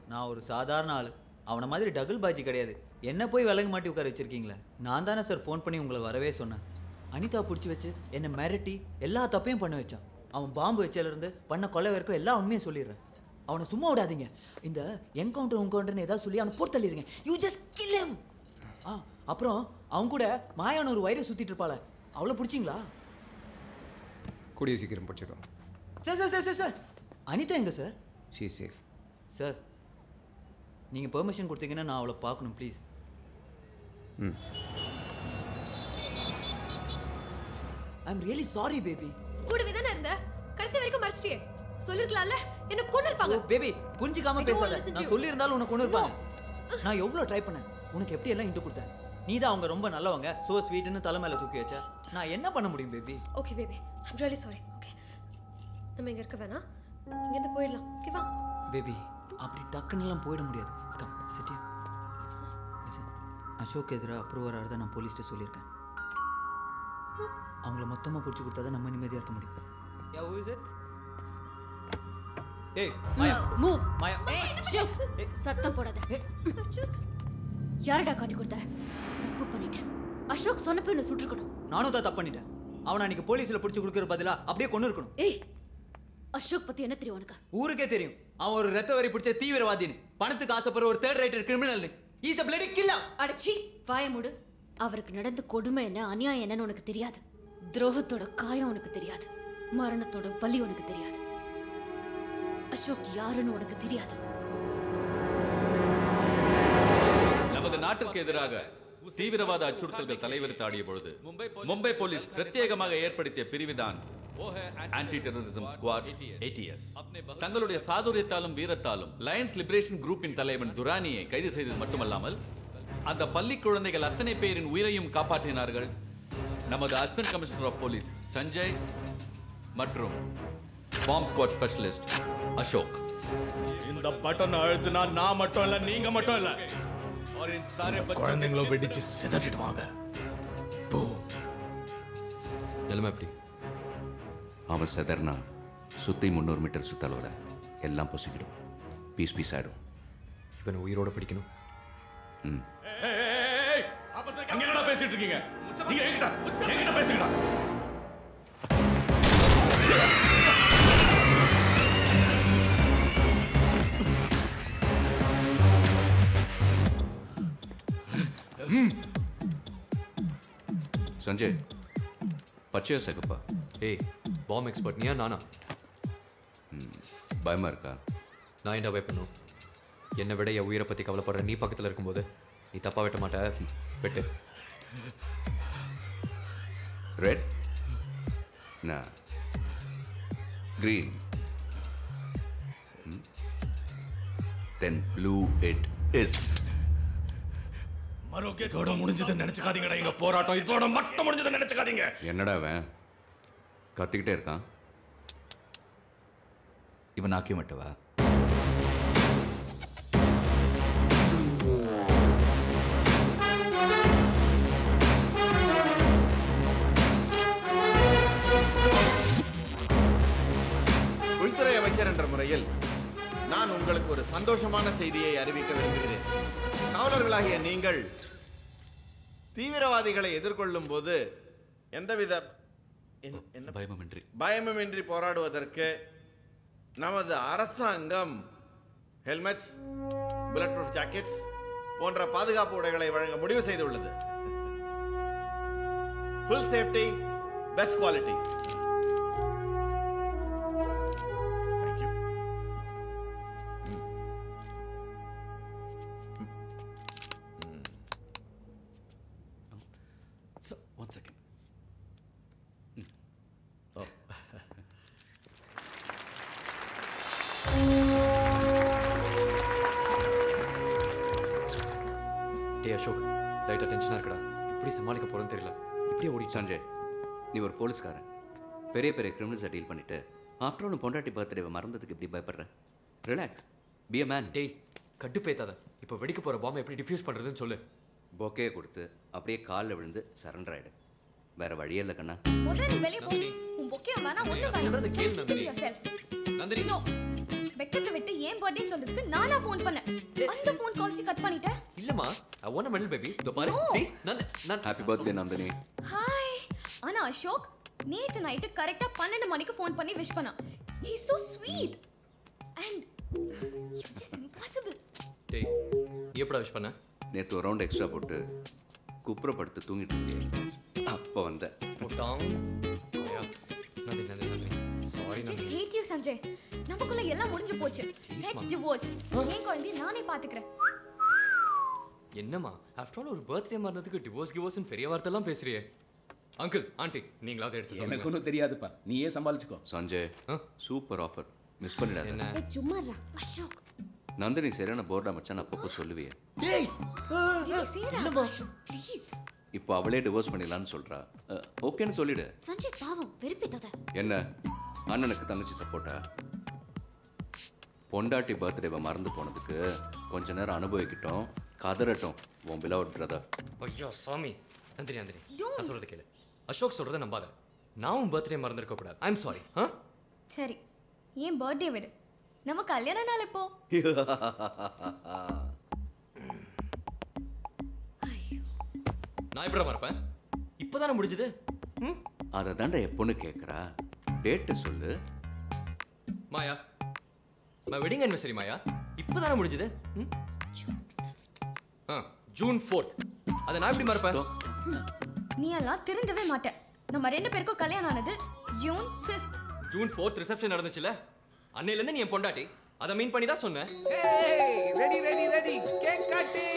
நான் ஒரு சாதாரண ஆள் அவனை மாதிரி டபுள் பாஜி கிடையாது என்ன போய் விலங்கு மாட்டி உட்கார வச்சிருக்கீங்களே நான் தானே சார் ஃபோன் பண்ணி உங்களை வரவே சொன்னேன் அனிதா பிடிச்சி வச்சு என்னை மிரட்டி எல்லா தப்பையும் பண்ண வச்சான் அவன் பாம்பு வச்சதுலேருந்து பண்ண கொலை வரைக்கும் எல்லா உண்மையும் சொல்லிடுறேன் அவனை சும்மா விடாதீங்க இந்த என்கவுண்டர் உன்கவுண்டர்னு ஏதாவது சொல்லி அவனை போட்டு தள்ளிடுங்க யூ ஜஸ்ட் கில் him ஆ அப்புறம் அவன் கூட மாயான ஒரு வைரஸ் சுற்றிட்டு இருப்பாள அவளை பிடிச்சிங்களா கூடிய சீக்கிரம் பிடிச்சிடும் sir sir sir sir sir Anitha எங்க சார் ஷீ சேஃப் சார் நீங்கள் பெர்மிஷன் கொடுத்தீங்கன்னா நான் அவளை பார்க்கணும் please hmm I am really sorry baby கூடவே தானே இருந்த கடைசி வரைக்கும் மறைச்சிட்டியே சொல்லிருக்கலாம்ல என்ன கொண்டு இருப்பாங்க பேபி புரிஞ்சுக்காம I don't பேசாத listen to நான் you. சொல்லியிருந்தாலும் உனக்கு ஒன்று இருப்பாங்க நான் எவ்வளோ ட்ரை பண்ணேன் உனக்கு எப்படி எல்லாம் இன்ட்டு கொடுத்தேன் நீ தான் அவங்க ரொம்ப நல்லவங்க சோ ஸ்வீட்னு தலை மேலே தூக்கி வச்ச நான் என்ன பண்ண முடியும் baby okay baby I'm really sorry okay நம்ம இங்க இருக்க வேணாம் இங்கேருந்து போயிடலாம் ஓகேவா பேபி அப்படி டக்குன்னு எல்லாம் போயிட முடியாது கம் சிட்டி லிசன் அசோக் எதிராக அப்ரூவர் ஆகிறத நான் போலீஸ்கிட்ட சொல்லியிருக்கேன் அவங்கள மொத்தமாக பிடிச்சி கொடுத்தா தான் நம்ம நிம்மதியாக இருக்க முடியும் யா who is it? ஏய் மாயா மூவ் மாயா சத்தம் போடாத யாரடா காட்டி கொடுத்த தப்பு பண்ணிட்டேன் அசோக் சொன்னப்ப என்ன சுட்டுருக்கணும் நானும் தான் தப்பு பண்ணிட்டேன் அவனை அன்னைக்கு போலீஸில் பிடிச்சி கொடுக்குற பதிலா அப்படியே கொண்டு இருக்கணும் ஏய் அசோக் பத்தி என்ன தெரியும் உனக்கு ஊருக்கே தெரியும் அவன் ஒரு ரத்த வரி பிடிச்ச தீவிரவாதின்னு பணத்துக்கு ஆசைப்படுற ஒரு தேர்ட் ரைட்டர் கிரிமினல்னு ஈஸ் அ பிளடி கில்லா அடச்சி வாய மூடு அவருக்கு நடந்த கொடுமை என்ன அநியாயம் என்னன்னு உனக்கு தெரியாது துரோகத்தோட காயம் உனக்கு தெரியாது மரணத்தோட வலி உனக்கு தெரியாது அசோக் யாருன்னு உனக்கு தெரியாது நமது நாட்டிற்கு எதிராக தீவிரவாத அச்சுறுத்தல்கள் தலைவர் தாடிய பொழுது மும்பை போலீஸ் பிரத்யேகமாக ஏற்படுத்திய பிரிவுதான் ஆன்டி டெரரிசம் ஸ்குவாட் ஏடிஎஸ் தங்களுடைய சாதுரியத்தாலும் வீரத்தாலும் லயன்ஸ் லிபரேஷன் குரூப்பின் தலைவன் துரானியை கைது செய்தது மட்டுமல்லாமல் அந்த பள்ளி குழந்தைகள் அத்தனை பேரின் உயிரையும் காப்பாற்றினார்கள் நமது assistant commissioner of police Sanjay மற்றும் பாம் ஸ்குவாட் ஸ்பெஷலிஸ்ட் அசோக் இந்த பட்டன் அழுத்தினா நான் மட்டும் இல்ல நீங்க மட்டும் இல்ல और इन सारे குழந்தைங்கள வெடிச்சு சிதறிட்டு வாங்க போ நிலைமை எப்படி அவன் செதர்னா சுற்றி முந்நூறு மீட்டர் சுத்தலோட எல்லாம் பொசுக்கிடும் பீஸ் பீஸ் ஆகிடும் இவனை உயிரோட பிடிக்கணும் ம் அங்க என்னடா பேசிட்டு இருக்கீங்க நீங்க என்கிட்ட என்கிட்ட பேசுங்கடா சஞ்சய் பச்சையா சகப்பா ஏய் பாம் எக்ஸ்பர்ட் நீயா நானா பயமா இருக்கா நான் என்ன பயப்படணும் என்னை விட என் உயிரை பற்றி கவலைப்படுற நீ பக்கத்தில் இருக்கும்போது நீ தப்பாக வெட்ட மாட்ட வெட்டு ரெட் நான் green then blue it is மரோக்கே இதோட முடிஞ்சதுன்னு நினைச்சுக்காதீங்கடா எங்க போராட்டம் இதோட மட்டும் முடிஞ்சதுன்னு நினைச்சுக்காதீங்க என்னடா அவன் கத்திக்கிட்டே இருக்கான் இவன் ஆக்கியம் விட்டவா உள்துறை அமைச்சர் என்ற முறையில் நான் உங்களுக்கு ஒரு சந்தோஷமான செய்தியை அறிவிக்க விரும்புகிறேன் காவலர்களாகிய நீங்கள் தீவிரவாதிகளை எதிர்கொள்ளும் போது எந்தவித என்- என்ன பயமுமின்றி பயமுமின்றி போராடுவதற்கு நமது அரசாங்கம் ஹெல்மெட்ஸ் புல்லட் ப்ரூஃப் ஜாக்கெட்ஸ் போன்ற பாதுகாப்பு உடைகளை வழங்க முடிவு செய்துள்ளது full safety best quality So, one second. டே அசோக் லைட்டாக டென்ஷனாக இருக்கடா எப்படி சமாளிக்க போகிறேன்னு தெரியல இப்படியே ஓடி சஞ்சய் நீ ஒரு போலீஸ்காரன் பெரிய பெரிய கிரிமினல்ஸை டீல் பண்ணிட்டு ஆஃப்டர் ஆல் பொண்டாட்டி பர்த்டேவை மறந்ததுக்கு இப்படி பயப்படுற ரிலாக்ஸ் பி அ மேன் டேய் கட்டுப்பேத்தாத இப்போ வெடிக்க போகிற பாம்பை எப்படி டிஃப்யூஸ் பண்ணுறதுன்னு சொல்லு பொக்கே கொடுத்து அப்படியே காலில் விழுந்து சரண்டர் ஆயிடு வேற வழியே இல்லை கண்ணா முதல்ல நீ வெளியே போ உன் பொக்கே வேணா ஒண்ணு வேணாம் சொல்றதை கேளு, Nandini. Keep it to yourself. Nandini No. Beck, வெக்கத்தை விட்டு ஏன் பர்த்டே சொல்றதுக்கு நானா ஃபோன் பண்ணேன் அந்த ஃபோன் கால்ஸ் கட் பண்ணிட்டேன் இல்லம்மா ஐ வாண்ட் மெடல் பேபி இதோ பாரு No. see நான் நான் ஹாப்பி பர்த்டே நந்தினி ஹாய் ஆனா அசோக் நேத்து நைட்டு கரெக்டா பன்னெண்டு மணிக்கு ஃபோன் பண்ணி விஷ் பண்ணான் he so sweet and you just impossible டேய் நீ எப்படா விஷ் பண்ண நேற்று ஒரு ரவுண்ட் எக்ஸ்ட்ரா போட்டு குப்புறப்படுத்து தூங்கிட்டு இருந்தேன் அப்போ வந்தேன் போட்டாம் ஐயா நன்றி நன்றி நன்றி சாரி ஜஸ்ட் நன்றி ஹேட் யூ சஞ்சய் நமக்குள்ள எல்லாம் முடிஞ்சு போச்சு லெட்ஸ் டிவோர்ஸ் என் குழந்தைய நானே பாத்துக்கிறேன் என்னம்மா ஆஃப்டர் ஆல் ஒரு பர்த்டே மறந்ததுக்கு டிவோர்ஸ் கிவோர்ஸ்னு பெரிய வார்த்தைலாம் பேசுறியே அங்கிள் ஆண்டி நீங்களாவது எடுத்து எனக்கு சொல்லுங்க ஒன்றும் தெரியாதுப்பா நீயே சமாளிச்சுக்கோ சஞ்சய் சூப்பர் ஆஃபர் மிஸ் பண்ணிடாத என்ன ஏய் சும்மாடா அசோக் நந்தினி சரியான போர்டா மச்சான் அப்பப்போ சொல்லுவியே டேய் did you say that please இப்போ அவளே டிவோர்ஸ் பண்ணிடலான்னு சொல்றா அஹ், ஓகேன்னு சொல்லிடு சஞ்சய் பாவம் வெறுப்பித்தத என்ன அண்ணனுக்கு தங்கச்சி சப்போர்ட்டா பொண்டாட்டி பர்த்டேவை மறந்து போனதுக்கு கொஞ்ச நேரம் அனுபவிக்கிட்டோம் கதறட்டும் உன் பிலவுட் பிரதர் ஐயோ சாமி நந்தினி நந்தினி நான் சொல்றது கேளு அசோக் சொல்றதை நம்பாத நான் உன் பர்த்டே மறந்துருக்க கூடாது ஐ எம் சாரி ஆ சரி ஏன் பர்த்டே விடு நம்ம கல்யாண நாள் எப்போ நான் எப்படா மறப்பேன் இப்போதானே முடிஞ்சது ம் அதை தாண்டா எப்போன்னு கேட்குறா டேட்டு சொல்லு Maya my wedding anniversary Maya இப்போதானே முடிஞ்சது ம் ஆ ஜூன் ஃபோர்த் அதை நான் எப்படி மறப்பேன் நீ எல்லாம் திருந்தவே மாட்ட நம்ம ரெண்டு பேருக்கும் கல்யாணம் ஆனது June fifth June fourth reception நடந்துச்சுல அன்னையிலேருந்து நீ என் பொண்டாட்டி அதை மீன் பண்ணி தான் சொன்னேன் ரெடி ரெடி ரெடி கேக் காட்டி